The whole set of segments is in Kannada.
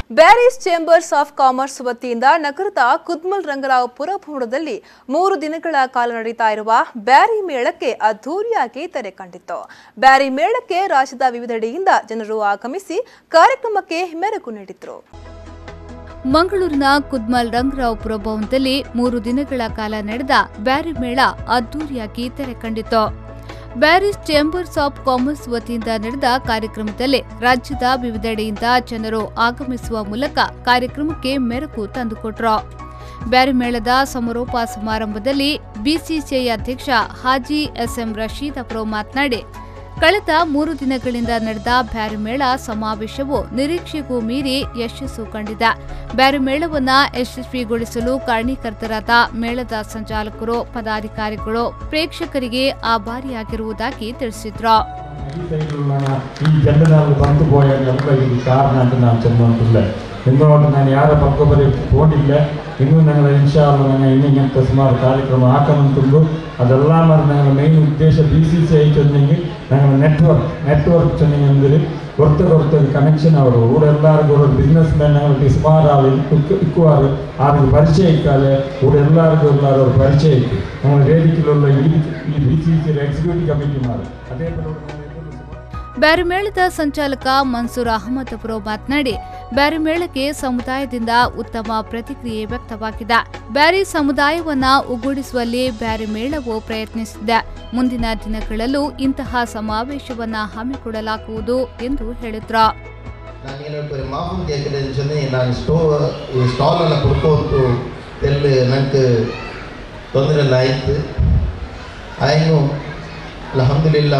ಬ್ಯಾರಿಸ್ ಚೇಂಬರ್ಸ್ ಆಫ್ ಕಾಮರ್ಸ್ ವತಿಯಿಂದ ನಗರದ ಕುದ್ಮಲ್ ರಂಗರಾವ್ ಪುರಭವನದಲ್ಲಿ ಮೂರು ದಿನಗಳ ಕಾಲ ನಡೀತಾ ಇರುವ ಬ್ಯಾರಿ ಮೇಳಕ್ಕೆ ಅದ್ದೂರಿಯಾಗಿ ತೆರೆ ಕಂಡಿತ್ತು ಬ್ಯಾರಿ ಮೇಳಕ್ಕೆ ರಾಜ್ಯದ ವಿವಿಧೆಡೆಯಿಂದ ಜನರು ಆಗಮಿಸಿ ಕಾರ್ಯಕ್ರಮಕ್ಕೆ ಮೆರುಗು ನೀಡಿದ್ರು ಮಂಗಳೂರಿನ ಕುದ್ಮಲ್ ರಂಗರಾವ್ ಪುರಭವನದಲ್ಲಿ ಮೂರು ದಿನಗಳ ಕಾಲ ನಡೆದ ಬ್ಯಾರಿ ಮೇಳ ಅದ್ದೂರಿಯಾಗಿ ತೆರೆ ಕಂಡಿತು ಬ್ಯಾರಿಸ್ ಚೇಂಬರ್ಸ್ ಆಫ್ ಕಾಮರ್ಸ್ ವತಿಯಿಂದ ನಡೆದ ಕಾರ್ಯಕ್ರಮದಲ್ಲಿ ರಾಜ್ಯದ ವಿವಿಧೆಡೆಯಿಂದ ಜನರು ಆಗಮಿಸುವ ಮೂಲಕ ಕಾರ್ಯಕ್ರಮಕ್ಕೆ ಮೆರುಗು ತಂದುಕೊಟ್ರು ಬ್ಯಾರಿ ಮೇಳದ ಸಮಾರೋಪ ಸಮಾರಂಭದಲ್ಲಿ ಬಿಸಿಸಿಐ ಅಧ್ಯಕ್ಷ ಹಾಜಿ ಎಸ್ಎಂ ರಶೀದ್ ಅವರು ಮಾತನಾಡಿ ಕಳೆದ ಮೂರು ದಿನಗಳಿಂದ ನಡೆದ ಬ್ಯಾರಿ ಮೇಳ ಸಮಾವೇಶವು ನಿರೀಕ್ಷೆಗೂ ಮೀರಿ ಯಶಸ್ಸು ಕಂಡಿದೆ ಬ್ಯಾರಿ ಮೇಳವನ್ನ ಯಶಸ್ವಿಗೊಳಿಸಲು ಕಾರಣೀಕರ್ತರಾದ ಮೇಳದ ಸಂಚಾಲಕರು ಪದಾಧಿಕಾರಿಗಳು ಪ್ರೇಕ್ಷಕರಿಗೆ ಆಭಾರಿಯಾಗಿರುವುದಾಗಿ ತಿಳಿಸಿದ್ರು ഈ സൈഡിലുള്ള ഈ ജനറൽ വന്നു പോയ ಎಲ್ಲ ಈ ಕಾರಣ ಅಂತ ನಾನು ಚೆಂದಂತಿಲ್ಲ ಎಂದೋಡು ನಾನು ಯಾರ ಪಕ್ಕ ಬರೀ ಹೋಗಿಲ್ಲ ಇನ್ನೂ ഞങ്ങൾ ಇನ್ಶಾಲ್ಲ ನಾನು ಇನ್ನಿಂಗಂತ ಸುಮಾರು ಕಾರ್ಯಕ್ರಮ ಹಾಕುಂಟು ಅದೆಲ್ಲ ಮಾಡಿ ഞങ്ങളുടെ മെയിൻ ഉദ്ദേശ ബി സി സി ഐ ചൊന്നെങ്കിൽ ഞങ്ങൾ നെറ്റ്വർക്ക് നെറ്റ്വർക്ക് ചൊന്നെങ്കിൽ എന്തൊരു ஒருத்தர் ஒருத்தர் கனெக்ஷன் ஆகும் கூட எல்லாருக்கும் ஒரு பிஸ்னஸ் மேன் ഞങ്ങൾക്ക് ಸುಮಾರು ಆಳು ಇಕ್ಕುವಾರು ಆರಿಗೆ ಪರಿಚಯ ಇಕ್ಕಾಲೆ ಕೂಡ ಎಲ್ಲರಿಗೂ ಎಲ್ಲರೂ ஒரு ಪರಿಚಯ ಇತ್ತು ನಮ್ಮ ವೇದಿಕೆയുള്ള ಈ ಈ B C C executive committee ಮಾರು ಅದೇ ಪರ ಬ್ಯಾರಿ ಮೇಳದ ಸಂಚಾಲಕ ಮನ್ಸೂರ್ ಅಹಮದ್ ಅವರು ಮಾತನಾಡಿ ಬ್ಯಾರಿ ಮೇಳಕ್ಕೆ ಸಮುದಾಯದಿಂದ ಉತ್ತಮ ಪ್ರತಿಕ್ರಿಯೆ ವ್ಯಕ್ತವಾಗಿದೆ ಬ್ಯಾರಿ ಸಮುದಾಯವನ್ನ ಒಗ್ಗೂಡಿಸುವಲ್ಲಿ ಬ್ಯಾರಿ ಮೇಳವು ಪ್ರಯತ್ನಿಸಿದೆ ಮುಂದಿನ ದಿನಗಳಲ್ಲೂ ಇಂತಹ ಸಮಾವೇಶವನ್ನ ಹಮ್ಮಿಕೊಳ್ಳಲಾಗುವುದು ಎಂದು ಹೇಳಿದ್ರು ನಾನು ಏನಪ್ಪ ಮಾಫನ್ ಕೇಳ್ಕಿದ್ದೇನೆ சொன்னி ನಾನು ಸ್ಟೋ ಸ್ಟಾಲ್ ಎಲ್ಲ ಕೊಡ್ಕೋತು ಎಲ್ಲಿ ನಂಗೆ ತೊಂದರೆ ಎಲ್ಲ ಆಯ್ತು ಆಯ್ನು ಅಲ್ಹಮ್ದುಲಿಲ್ಲ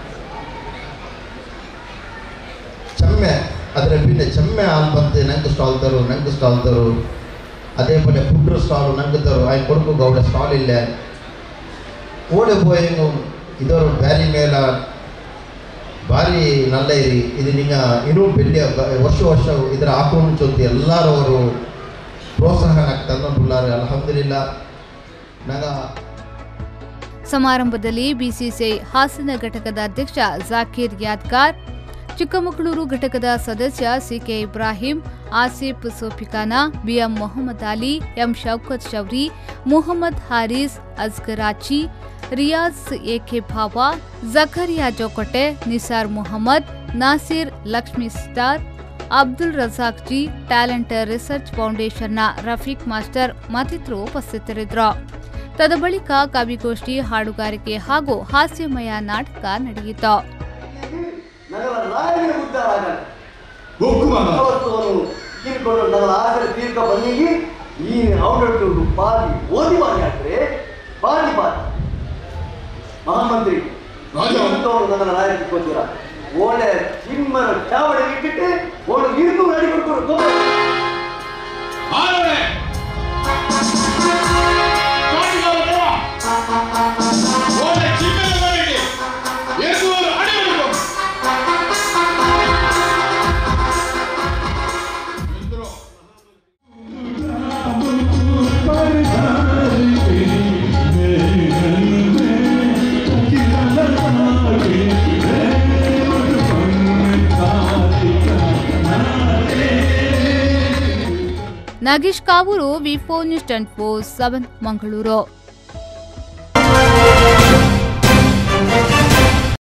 ಚೆಮ್ಮೆ ಅದರ ಬಿನ್ನ ಚೆಮ್ಮೆ ಹಾಲು ಬಂತು ನಂಗೆ ಸ್ಟಾಲ್ ತರು ನಂಗೆ ಸ್ಟಾಲ್ ತರು ಅದೇ ಪೋಲೆ ಫುಡ್ರು ಸ್ಟಾಲು ನಂಗೆ ತರು ಆಯ್ತು ಕೊಡ್ಕು ಗೌಡ ಸ್ಟಾಲ್ ಇಲ್ಲ ಓಡಿ போயேங்க ಇದೊರು ಬ್ಯಾರಿ ಮೇಲ ಭಾರಿ ನಲ್ಲ ಇರಿ ಇದು ನಿಂಗ ಇನ್ನೂ ಬೆಳ್ಳಿಯ ವರ್ಷ ವರ್ಷ ಇದರ ಹಾಕೊಂಡು ಚೊತ್ತಿ ಎಲ್ಲರೂ ಅವರು ಪ್ರೋತ್ಸಾಹ నాకు ತಂದುಳ್ಳಾರು ಅಲ್ಹಮ್ದುಲಿಲ್ಲ ನಂಗ ಸಮಾರಂಭದಲ್ಲಿ ಬಿಸಿಸಿಐ ಹಾಸನ ಘಟಕದ ಅಧ್ಯಕ್ಷ ಜಾಕೀರ್ ಯಾದ್ಗಾರ್ ಚಿಕ್ಕಮಗಳೂರು ಘಟಕದ ಸದಸ್ಯ CK Ibrahim Asif Sofikhana BM Mohammed Ali M Shoukath Shouri Muhammad Haris ಅಸ್ಗರಾಚಿ ರಿಯಾಜ್ ಎಕೆ ಭಾವ Zakariya Jokatte Nisar Muhammad Nasir Lakshmi star Abdul Razak G talent research ಫೌಂಡೇಶನ್ನ ರಫೀಕ್ ಮಾಸ್ಟರ್ ಮತ್ತಿತರರು ಉಪಸ್ಥಿತರಿದ್ದರು ತದಬಳಿಕ ಕವಿಗೋಷ್ಠಿ ಹಾಡುಗಾರಿಕೆ ಹಾಗೂ ಹಾಸ್ಯಮಯ ನಾಟಕ ನಡೆಯಿತು ನಗರ ರಾಯನಿಗೆ ಉದ್ಧಾರ ಅವತ್ತು ಅವನು ಹೀರಿಕೊಂಡು ನಗರ ಆಸರೆ ತೀರ್ಕ ಬಂದಿಗೆ ಈ ಅವನಟ್ಟು ಪಾಲಿ ಓದಿ ಮಾಡಿ ಹಾಕ್ರೆ ಪಾಲಿ ಪಾಲಿ ಮಹಾಮಂತ್ರಿ ಅವನು ನಗರ ರಾಯನಿಗೆ ಕೊಡ್ತೀರ ಓಳೆ ಚಿಮ್ಮರ ಚಾವಡಿ ಇಟ್ಟಿಟ್ಟು ಓಡು ಇರಿದು ರೆಡಿ ಕೊಡ್ಕೊಂಡು Nagesh Kavoor V four news twenty four seven Mangaluru